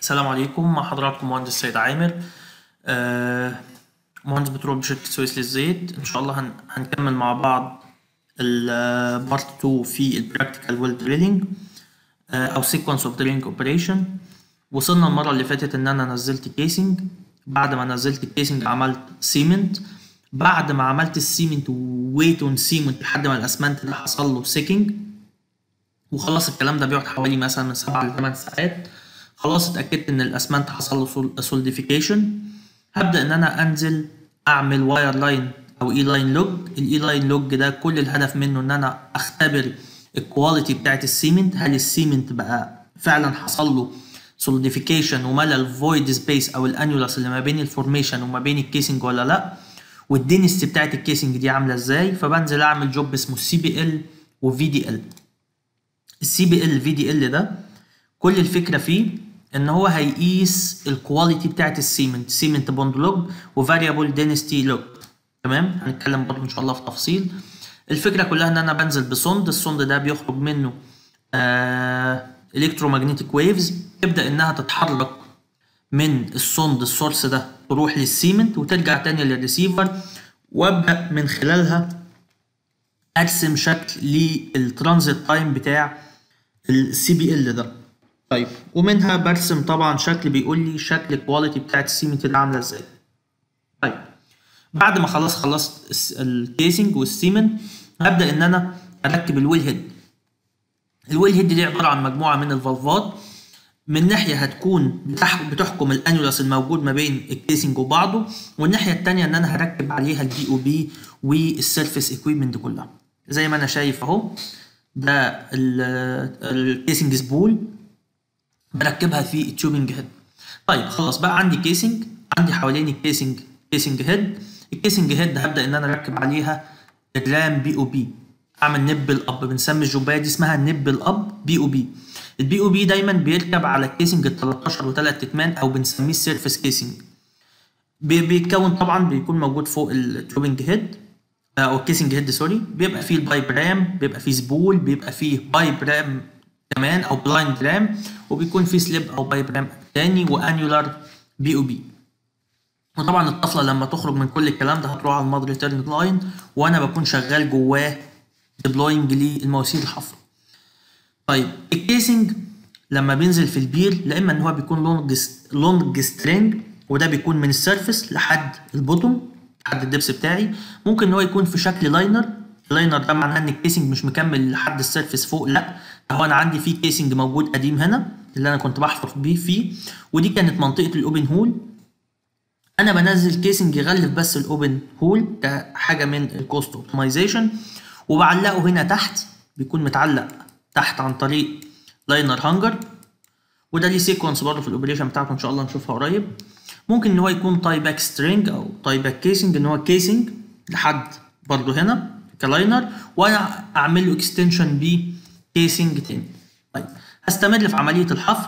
السلام عليكم مع حضراتكم مهندس سيد عامر آه، مهندس بترول بشركة سويس للزيت إن شاء الله هن- هنكمل مع بعض البارت 2 في البراكتيكال ويل دريلينج أو سيكونس اوف دريلينج اوبريشن وصلنا المرة اللي فاتت إن أنا نزلت كيسنج بعد ما نزلت الكيسنج عملت سيمنت بعد ما عملت السيمنت وويت اون سيمنت لحد ما الأسمنت ده حصل له سيكنج وخلاص الكلام ده بيقعد حوالي مثلا من 7 ل 8 ساعات خلاص اتاكدت ان الاسمنت حصل له سولديفيكيشن هبدا ان انا انزل اعمل واير لاين او اي لاين لوج الاي لاين لوج ده كل الهدف منه ان انا اختبر الكواليتي بتاعت السيمنت هل السيمنت بقى فعلا حصل له سوليديفيكيشن وملى الفويد سبيس او الانيولاس اللي ما بين الفورميشن وما بين الكيسنج ولا لا والدينستي بتاعت الكيسنج دي عامله ازاي فبنزل اعمل جوب اسمه سي بي ال وفي دي ال السي بي ال في دي ال ده كل الفكره فيه ان هو هيقيس الكواليتي بتاعت السيمنت سيمنت بوند لوج وفاريبل دينستي لوج تمام هنتكلم برضه ان شاء الله في تفصيل الفكره كلها ان انا بنزل بسوند السوند ده بيخرج منه آه الكترومagnetic ويفز تبدا انها تتحرك من السوند السورس ده تروح للسيمنت وترجع تاني للريسيفر وابدا من خلالها ارسم شكل للترانزيت تايم بتاع السي بي ال ده طيب ومنها برسم طبعا شكل بيقول لي شكل الكواليتي بتاعت السيمنت ده عامله ازاي طيب بعد ما خلاص خلصت الس- الكيسنج والسيمنت هبدا ان انا اركب الويل هيد الويل هيد دي عباره عن مجموعه من الفالفات من ناحيه هتكون بتح- بتحكم الانيولاس الموجود ما بين الكيسنج وبعضه والناحيه التانيه ان انا هركب عليها الدي او بي والسيرفيس اكويبمنت كلها زي ما انا شايف اهو ده الكيسنج سبول بركبها في التيوبنج هيد طيب خلاص بقى عندي كيسنج عندي حوالين الكيسنج كيسنج هيد الكيسنج هيد هبدا ان انا اركب عليها الرام بي او بي اعمل نب الاب بنسمي الجوبايه دي اسمها نب الاب بي او بي البي او بي دايما بيركب على الكيسنج ال 13 وثلاث اتمان او بنسميه السيرفيس كيسنج بي- بيتكون طبعا بيكون موجود فوق التوبنج هيد او الكيسنج هيد سوري بيبقى فيه البايب رام بيبقى فيه سبول بيبقى فيه بايب رام كمان او بلايند رام وبيكون فيه سليب او بايب رام تاني وانيولار بي او بي وطبعا الطفله لما تخرج من كل الكلام ده هتروح على الماد ريتيرن لاين وانا بكون شغال جواه ديبلوينج للمواسير الحفر طيب الكيسنج لما بينزل في البير لا اما ان هو بيكون لونج لونج سترينج وده بيكون من السيرفس لحد البوتوم لحد الدبس بتاعي ممكن ان هو يكون في شكل لاينر اللاينر ده معناه ان الكيسنج مش مكمل لحد السيرفس فوق لا ده هو انا عندي في كيسنج موجود قديم هنا اللي انا كنت بحفر بيه فيه ودي كانت منطقه الاوبن هول انا بنزل كيسنج يغلف بس الاوبن هول كحاجه من الكوست اوبتمايزيشن وبعلقه هنا تحت بيكون متعلق تحت عن طريق لاينر هانجر وده ليه سيكونس برضه في الاوبريشن بتاعته ان شاء الله نشوفها قريب ممكن ان هو يكون تاي باك سترينج او تاي باك كيسنج ان هو كيسنج لحد برضه هنا كلاينر وانا اعمل له اكستنشن بكيسنج تاني طيب هستمر في عمليه الحفر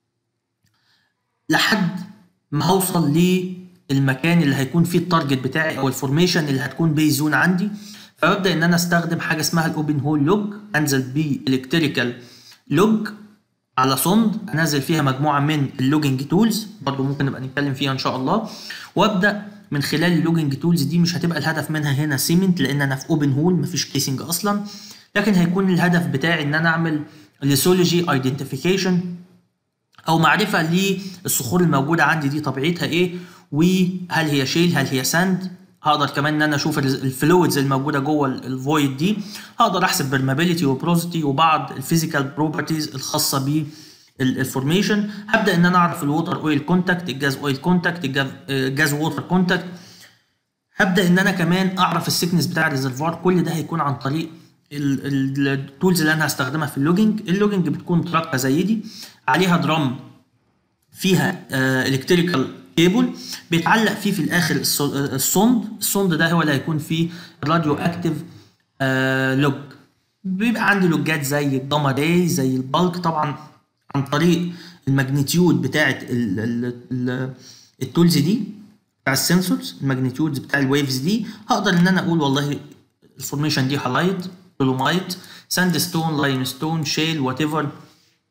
لحد ما هوصل للمكان اللي هيكون فيه التارجت بتاعي او الفورميشن اللي هتكون بيز زون عندي فببدا ان انا استخدم حاجه اسمها الاوبن هول لوج انزل بالكتريكال لوج على صند انزل فيها مجموعه من اللوجنج تولز برضو ممكن نبقى نتكلم فيها ان شاء الله وابدا من خلال اللوجنج تولز دي مش هتبقى الهدف منها هنا سيمنت لان انا في اوبن هول مفيش كيسنج اصلا لكن هيكون الهدف بتاعي ان انا اعمل ليسولوجي ايدنتيفيكيشن او معرفه للصخور الموجوده عندي دي طبيعتها ايه وهل هي شيل هل هي ساند هقدر كمان ان انا اشوف الفلويدز الموجوده جوه الفويد دي هقدر احسب برمابيليتي وبروزيتي وبعض الفيزيكال بروبرتيز الخاصه بالفورميشن هبدا ان انا اعرف الووتر اويل كونتاكت الجاز اويل كونتاكت الجاز ووتر كونتاكت هبدا ان انا كمان اعرف السكنس بتاع الريزرفوار كل ده هيكون عن طريق التولز اللي انا هستخدمها في اللوجينج اللوجينج بتكون تراكه زي دي عليها درام فيها الكتريكال كيبل بيتعلق فيه في الاخر الص- آه، الصند الصند ده هو اللي هيكون فيه راديو اكتيف لوج بيبقى عندي لوجات زي الجاما راي زي البالك طبعا عن طريق الماجنتيود بتاعه ال- ال- ال- التولز دي بتاع السنسورز الماجنتيودز بتاع الويفز دي هقدر ان انا اقول والله الفورميشن دي هالايت دولومايت ساند ستون لايم ستون شيل وات ايفر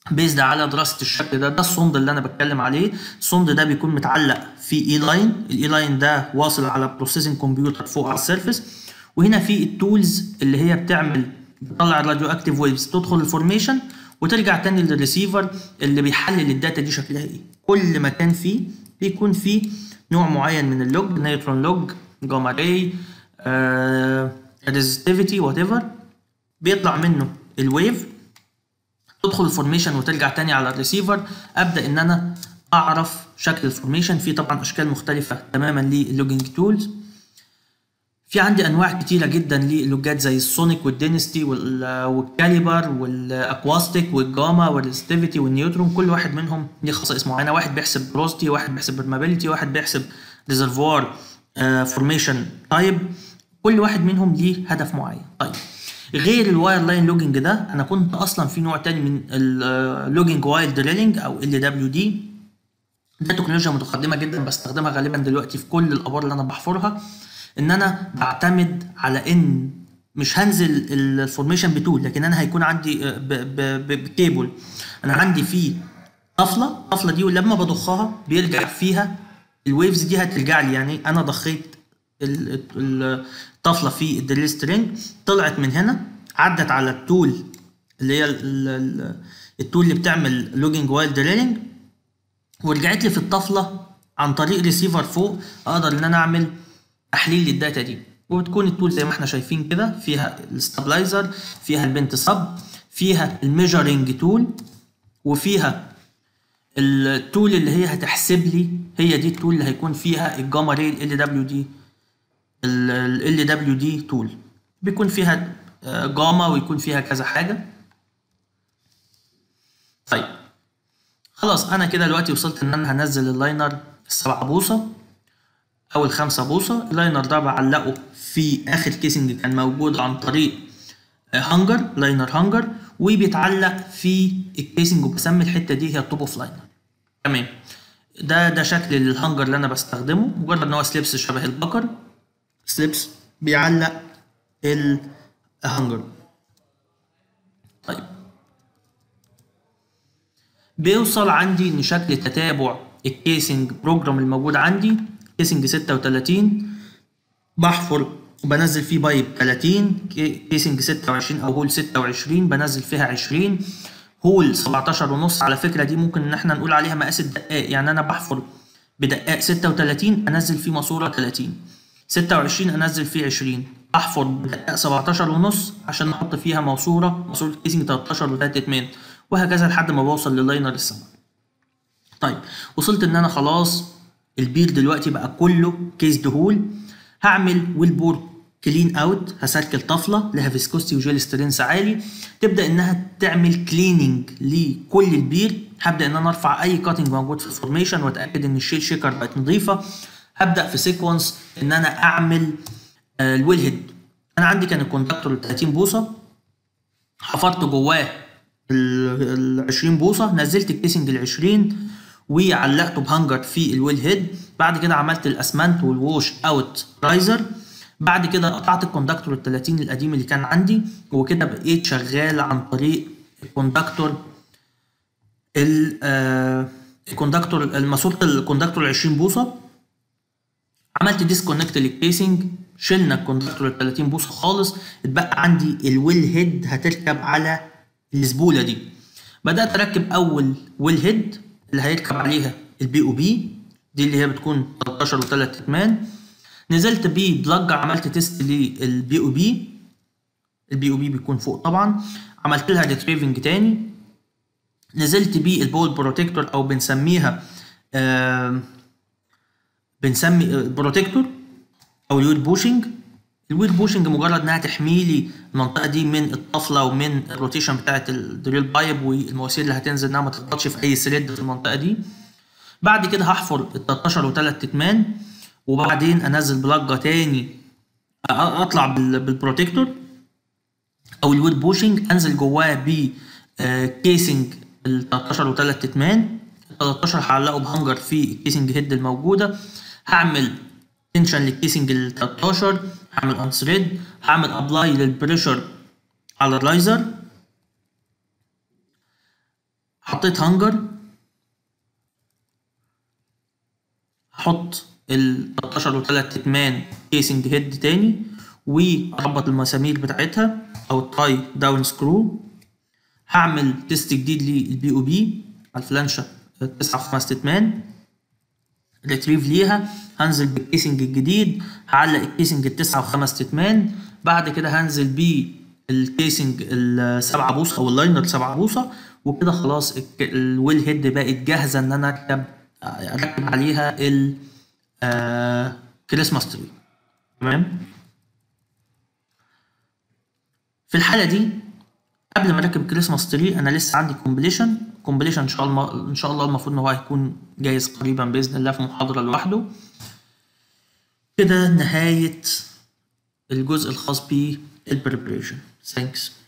بيزد على دراسه الشكل ده ده الصند اللي انا بتكلم عليه الصند ده بيكون متعلق في اي لاين الاي لاين ده واصل على بروسيسنج كمبيوتر فوق على السيرفس وهنا في التولز اللي هي بتعمل بتطلع الراديو اكتيف ويفز تدخل الفورميشن وترجع تاني للريسيفر اللي بيحلل الداتا دي شكلها ايه كل مكان فيه بيكون فيه نوع معين من اللوج نيوترون لوج جاما راي ريزستيفيتي وات ايفر بيطلع منه الويف تدخل الفورميشن وترجع تاني على الريسيفر ابدا ان انا اعرف شكل الفورميشن في طبعا اشكال مختلفه تماما للوجينج تولز في عندي انواع كتيره جدا للوجات زي السونيك والدينستي والكاليبر والاكواستيك والجاما والريستيفيتي والنيوترون كل واحد منهم ليه خصائص معينه واحد بيحسب بروستي واحد بيحسب برمابيلتي واحد بيحسب ريزرفوار فورميشن تايب كل واحد منهم ليه هدف معين طيب غير الواير لاين لوجينج ده انا كنت اصلا في نوع تاني من اللوجينج واير دريلينج او ال دبليو دي ده تكنولوجيا متقدمه جدا بستخدمها غالبا دلوقتي في كل الابار اللي انا بحفرها ان انا بعتمد على ان مش هنزل الفورميشن بتول لكن انا هيكون عندي بكيبل انا عندي فيه طفله الطفله دي ولما بضخها بيرجع فيها الويفز دي هترجع لي يعني انا ضخيت الطفله في الدريل سترينج طلعت من هنا عدت على التول اللي هي التول اللي بتعمل لوجينج وايل دريلينج ورجعت لي في الطفله عن طريق ريسيفر فوق اقدر ان انا اعمل تحليل للداتا دي وبتكون التول زي ما احنا شايفين كده فيها الستابلايزر فيها البنت سب فيها الميجرنج تول وفيها التول اللي هي هتحسب لي هي دي التول اللي هيكون فيها الجاما ري ال دبليو دي ال دبليو دي تول بيكون فيها جاما ويكون فيها كذا حاجه طيب خلاص انا كده دلوقتي وصلت ان انا هنزل اللاينر السبعة بوصه او الخمسة بوصة اللاينر ده بعلقه في اخر كيسنج كان موجود عن طريق هانجر لاينر هانجر وبيتعلق في الكيسنج وبسمي الحتة دي هي التوب اوف لاينر تمام ده ده شكل الهانجر اللي انا بستخدمه مجرد ان هو سليبس شبه البكر سليبس بيعلق الهانجر طيب بيوصل عندي ان شكل تتابع الكيسنج بروجرام الموجود عندي كيسنج 36 بحفر وبنزل فيه بايب 30 كيسنج 26 او هول 26 بنزل فيها 20 هول 17 ونص على فكره دي ممكن ان احنا نقول عليها مقاس الدقائق يعني انا بحفر بدقائق 36 انزل فيه ماسوره 30 26 انزل فيه 20 احفر بدقائق 17 ونص عشان احط فيها ماسوره ماسوره كيسنج 13 و3 اتمان وهكذا لحد ما بوصل للاينر السبعه طيب وصلت ان انا خلاص البير دلوقتي بقى كله كيس دهول هعمل ويل بور كلين اوت هسركل طفله لها فيسكوستي وجيل سترينس عالي تبدا انها تعمل كليننج لكل البير هبدا ان انا ارفع اي كاتنج موجود في الفورميشن واتاكد ان الشيل شيكر بقت نظيفه هبدا في سيكونس ان انا اعمل آه الويل هيد انا عندي كان الكونتاكتور 30 بوصه حفرت جواه ال 20 بوصه نزلت الكيسنج ال 20 وعلقته بهانجر في الويل هيد بعد كده عملت الاسمنت والووش اوت رايزر بعد كده قطعت الكوندكتور ال 30 القديم اللي كان عندي وكده بقيت شغال عن طريق الكوندكتور ال آه الكوندكتور ماسوره الكوندكتور ال 20 بوصه عملت ديسكونكت للكيسنج شلنا الكوندكتور ال 30 بوصه خالص اتبقى عندي الويل هيد هتركب على الزبوله دي بدات اركب اول ويل هيد اللي هيركب عليها البي او بي دي اللي هي بتكون 13 و3 اتمان نزلت بيه بلج عملت تيست للبي او بي البي او بي بيكون فوق طبعا عملت لها ريتريفنج تاني نزلت بيه البول بروتكتور او بنسميها آه بنسمي البروتكتور او الوير بوشنج الوير بوشنج مجرد انها تحمي لي المنطقه دي من الطفله ومن الروتيشن بتاعه الدريل بايب والمواسير اللي هتنزل انها ما تخبطش في اي سريد في المنطقه دي بعد كده هحفر ال 13 و3 اتمان وبعدين انزل بلاجه تاني اطلع بالبروتكتور او الوير بوشنج انزل جواه ب كيسنج ال 13 و3 اتمان ال 13 هعلقه بهانجر في الكيسنج هيد الموجوده هعمل تنشن للكيسنج ال 13 هعمل انثريد هعمل ابلاي للبريشر على الرايزر حطيت هانجر هحط ال 13 وتلات اتمان كيسنج هيد تاني واربط المسامير بتاعتها او التاي داون سكرو هعمل تيست جديد للبي او بي على الفلانشة تسعة وخمس اتمان ريتريف ليها هنزل بالكيسنج الجديد هعلق الكيسنج التسعة وخمس اتمان بعد كده هنزل بيه الكيسنج السبعة بوصة او اللاينر سبعة بوصة وكده خلاص الك- الويل هيد بقت جاهزة ان انا اركب اركب عليها ال آه كريسماس تري تمام في الحالة دي قبل ما اركب كريسماس تري انا لسه عندي كومبليشن كومبليشن ان شاء الله ان شاء الله المفروض ان هو هيكون جاهز قريبا باذن الله في محاضرة لوحده كده نهاية الجزء الخاص بالبريبريشن ثانكس